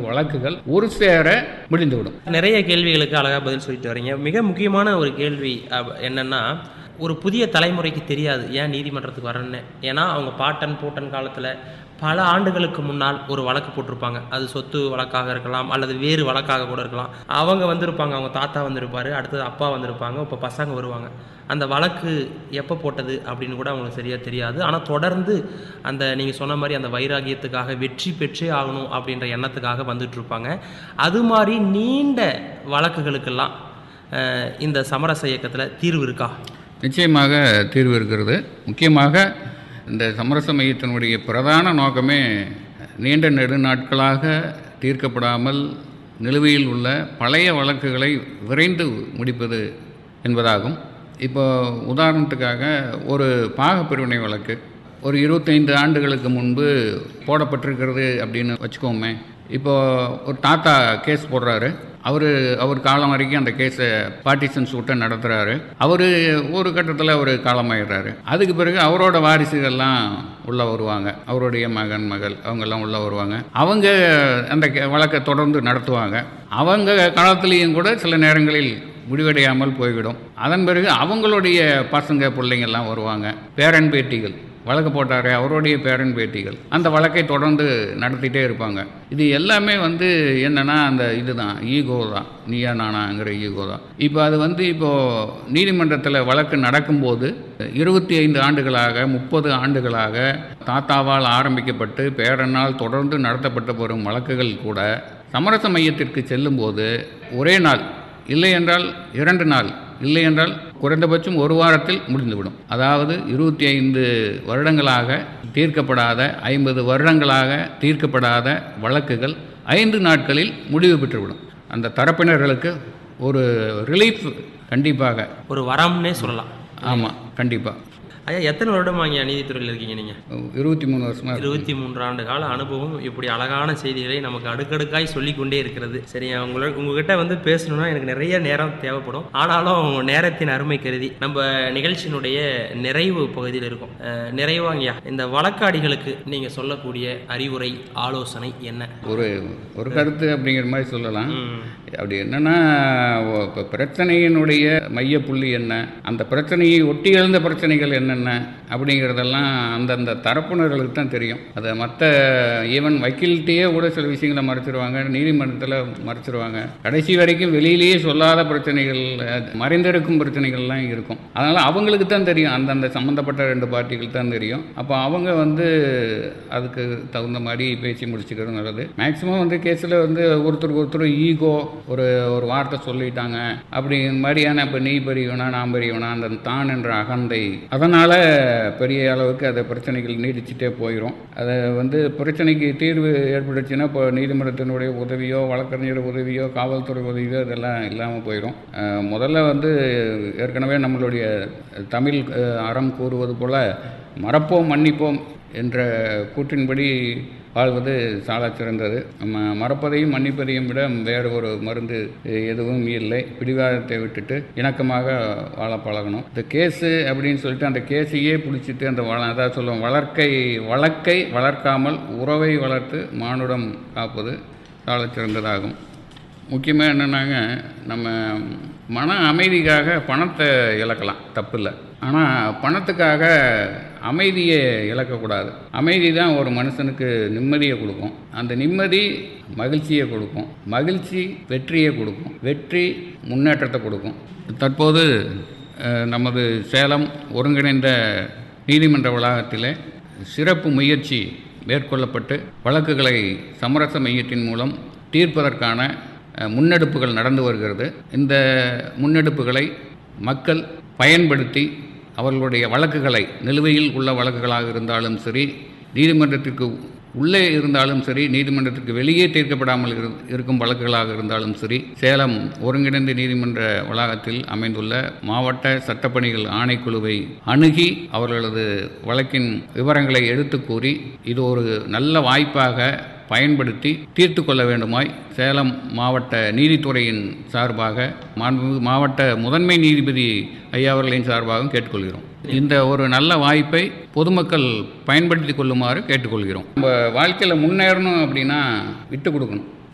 வழக்குகள் ஒரு சேர முடிந்துவிடும் நிறைய கேள்விகளுக்கு அழகாக பதில் சொல்லிட்டு வரீங்க மிக முக்கியமான ஒரு கேள்வி அப்- என்னன்னா ஒரு புதிய தலைமுறைக்கு தெரியாது ஏன் நீதிமன்றத்துக்கு வரேன்னு ஏன்னா அவங்க பாட்டன் பூட்டன் காலத்தில் பல ஆண்டுகளுக்கு முன்னால் ஒரு வழக்கு போட்டிருப்பாங்க அது சொத்து வழக்காக இருக்கலாம் அல்லது வேறு வழக்காக கூட இருக்கலாம் அவங்க வந்திருப்பாங்க அவங்க தாத்தா வந்திருப்பாரு அடுத்தது அப்பா வந்திருப்பாங்க இப்போ பசங்க வருவாங்க அந்த வழக்கு எப்போ போட்டது அப்படின்னு கூட அவங்களுக்கு சரியாக தெரியாது ஆனால் தொடர்ந்து அந்த நீங்கள் சொன்ன மாதிரி அந்த வைராகியத்துக்காக வெற்றி பெற்றே ஆகணும் அப்படின்ற எண்ணத்துக்காக வந்துட்டு இருப்பாங்க அது மாதிரி நீண்ட வழக்குகளுக்கெல்லாம் அஹ், இந்த சமரச இயக்கத்தில் தீர்வு இருக்கா நிச்சயமாக தீர்வு இருக்கிறது முக்கியமாக இந்த சமரச மையத்தினுடைய பிரதான நோக்கமே நீண்ட நெடுநாட்களாக தீர்க்கப்படாமல் நிலுவையில் உள்ள பழைய வழக்குகளை விரைந்து முடிப்பது என்பதாகும் இப்போ உதாரணத்துக்காக ஒரு பாகப்பிரிவினை வழக்கு ஒரு இருபத்தைந்து ஆண்டுகளுக்கு முன்பு போடப்பட்டிருக்கிறது அப்படின்னு வச்சுக்கோமே இப்போ ஒரு தாத்தா கேஸ் போடுறாரு அவர் அவர் காலம் வரைக்கும் அந்த கேஸை பார்ட்டிஷன் சூட்டை நடத்துகிறாரு அவர் ஒரு கட்டத்தில் அவர் காலமாயிடுறாரு அதுக்கு பிறகு அவரோட வாரிசுகள்லாம் உள்ளே வருவாங்க அவருடைய மகன் மகள் அவங்கெல்லாம் உள்ளே வருவாங்க அவங்க அந்த கே- வழக்கை தொடர்ந்து நடத்துவாங்க அவங்க காலத்துலேயும் கூட சில நேரங்களில் முடிவடையாமல் போய்விடும் அதன் பிறகு அவங்களுடைய பசங்க பிள்ளைங்கள்லாம் வருவாங்க பேரன் பேட்டிகள் வழக்கு போட்டாரே அவருடைய பேரன் பேட்டிகள் அந்த வழக்கை தொடர்ந்து நடத்திட்டே இருப்பாங்க இது எல்லாமே வந்து என்னன்னா அந்த இதுதான் ஈகோ தான் நீயா நானாங்கிற ஈகோ தான் இப்போ அது வந்து இப்போ நீதிமன்றத்தில் வழக்கு நடக்கும்போது இருபத்தி ஐந்து ஆண்டுகளாக முப்பது ஆண்டுகளாக தாத்தாவால் ஆரம்பிக்கப்பட்டு பேரனால் தொடர்ந்து நடத்தப்பட்டு வரும் வழக்குகள் கூட சமரச மையத்திற்கு செல்லும்போது ஒரே நாள் இல்லை என்றால் இரண்டு நாள் இல்லை என்றால் குறைந்தபட்சம் ஒரு வாரத்தில் முடிந்துவிடும் அதாவது இருபத்தி ஐந்து வருடங்களாக தீர்க்கப்படாத ஐம்பது வருடங்களாக தீர்க்கப்படாத வழக்குகள் ஐந்து நாட்களில் முடிவு பெற்றுவிடும் அந்த தரப்பினர்களுக்கு ஒரு ரிலீஃப் கண்டிப்பாக ஒரு வரம்னே சொல்லலாம் ஆமாம் கண்டிப்பாக ஐயா எத்தனை வருடமா இங்கே நீதித்துறையில் இருக்கீங்க நீங்கள் இருபத்தி மூணு வருஷமா இருக்கு. இருபத்தி மூன்று ஆண்டு கால அனுபவம் இப்படி அழகான செய்திகளை நமக்கு அடுக்கடுக்காய் சொல்லிக் கொண்டே இருக்கிறது சரி உங்களோட உங்ககிட்ட வந்து பேசணும்னா எனக்கு நிறைய நேரம் தேவைப்படும் ஆனாலும் நேரத்தின் அருமை கருதி நம்ம நிகழ்ச்சியினுடைய நிறைவு பகுதியில் இருக்கும் அஹ், நிறைவாங்கய்யா இந்த வழக்காடிகளுக்கு நீங்கள் சொல்லக்கூடிய அறிவுரை ஆலோசனை என்ன ஒரு ஒரு கருத்து அப்படிங்கிற மாதிரி சொல்லலாம் ம். அப்படி என்னன்னா இப்போ பிரச்சனையினுடைய மையப்புள்ளி என்ன அந்த பிரச்சனையை ஒட்டி எழுந்த பிரச்சனைகள் என்னென்ன அப்படிங்கிறதெல்லாம் அந்தந்த தரப்பினர்களுக்கு தான் தெரியும் அதை மற்ற ஈவன் வக்கீல்கிட்டயே கூட சில விஷயங்களை மறைச்சிருவாங்க நீதிமன்றத்தில் மறைச்சிருவாங்க கடைசி வரைக்கும் வெளியிலேயே சொல்லாத பிரச்சனைகள் அஹ், மறைந்திருக்கும் பிரச்சனைகள்லாம் இருக்கும் அதனால் அவங்களுக்கு தான் தெரியும் அந்தந்த சம்மந்தப்பட்ட ரெண்டு பார்ட்டிகள் தான் தெரியும் அப்போ அவங்க வந்து அதுக்கு தகுந்த மாதிரி பேசி முடிச்சுக்கிறது நல்லது மேக்ஸிமம் வந்து கேஸில் வந்து ஒருத்தருக்கு ஒருத்தர் ஈகோ ஒரு ஒரு வார்த்தை சொல்லிட்டாங்க அப்படிங்கிற மாதிரியான இப்போ நீ பெரியவனா நான் பெரியவனா அந்த தான் என்ற அகந்தை அதனால் பெரிய அளவுக்கு அது பிரச்சனைகள் நீடிச்சுட்டே போயிடும் அதை வந்து பிரச்சனைக்கு தீர்வு ஏற்பட்டுச்சுன்னா இப்போ நீதிமன்றத்தினுடைய உதவியோ வழக்கறிஞர் உதவியோ காவல்துறை உதவியோ இதெல்லாம் இல்லாமல் போயிடும் அஹ் முதல்ல வந்து ஏற்கனவே நம்மளுடைய தமிழ் அஹ், அறம் கூறுவது போல மறப்போம் மன்னிப்போம் என்ற கூற்றின்படி வாழ்வது சாலச் சிறந்தது நம்ம மறப்பதையும் மன்னிப்பதையும் விட வேறு ஒரு மருந்து எதுவும் இல்லை பிடிவாதத்தை விட்டுட்டு இணக்கமாக வாழ பழகணும் இந்த கேஸு அப்படின்னு சொல்லிட்டு அந்த கேஸையே பிடிச்சிட்டு அந்த வள அதாவது சொல்லுவோம் வளர்க்கை வழக்கை வளர்க்காமல் உறவை வளர்த்து மானுடம் காப்பது சாலச் சிறந்ததாகும் முக்கியமாக என்னென்னாங்க நம்ம மன அமைதிக்காக பணத்தை இழக்கலாம் தப்பில்லை ஆனால் பணத்துக்காக அமைதியை இழக்கக்கூடாது அமைதி தான் ஒரு மனுஷனுக்கு நிம்மதியை கொடுக்கும் அந்த நிம்மதி மகிழ்ச்சியை கொடுக்கும் மகிழ்ச்சி வெற்றியை கொடுக்கும் வெற்றி முன்னேற்றத்தை கொடுக்கும் தற்போது அஹ், நமது சேலம் ஒருங்கிணைந்த நீதிமன்ற வளாகத்திலே சிறப்பு முயற்சி மேற்கொள்ளப்பட்டு வழக்குகளை சமரச மையத்தின் மூலம் தீர்ப்பதற்கான அஹ், முன்னெடுப்புகள் நடந்து வருகிறது இந்த முன்னெடுப்புகளை மக்கள் பயன்படுத்தி அவர்களுடைய வழக்குகளை நிலுவையில் உள்ள வழக்குகளாக இருந்தாலும் சரி நீதிமன்றத்திற்கு உள்ளே இருந்தாலும் சரி நீதிமன்றத்திற்கு வெளியே தீர்க்கப்படாமல் இரு இருக்கும் வழக்குகளாக இருந்தாலும் சரி சேலம் ஒருங்கிணைந்த நீதிமன்ற வளாகத்தில் அமைந்துள்ள மாவட்ட சட்டப்பணிகள் ஆணைக்குழுவை அணுகி அவர்களது வழக்கின் விவரங்களை எடுத்து கூறி இது ஒரு நல்ல வாய்ப்பாக பயன்படுத்தி தீர்த்து கொள்ள வேண்டுமாய் சேலம் மாவட்ட நீதித்துறையின் சார்பாக மாண்புமிகு மாவட்ட முதன்மை நீதிபதி ஐயா அவர்களின் சார்பாகவும் கேட்டுக்கொள்கிறோம் இந்த ஒரு நல்ல வாய்ப்பை பொதுமக்கள் பயன்படுத்தி கொள்ளுமாறு கேட்டுக்கொள்கிறோம் நம்ம வாழ்க்கையில் முன்னேறணும் அப்படின்னா விட்டு கொடுக்கணும்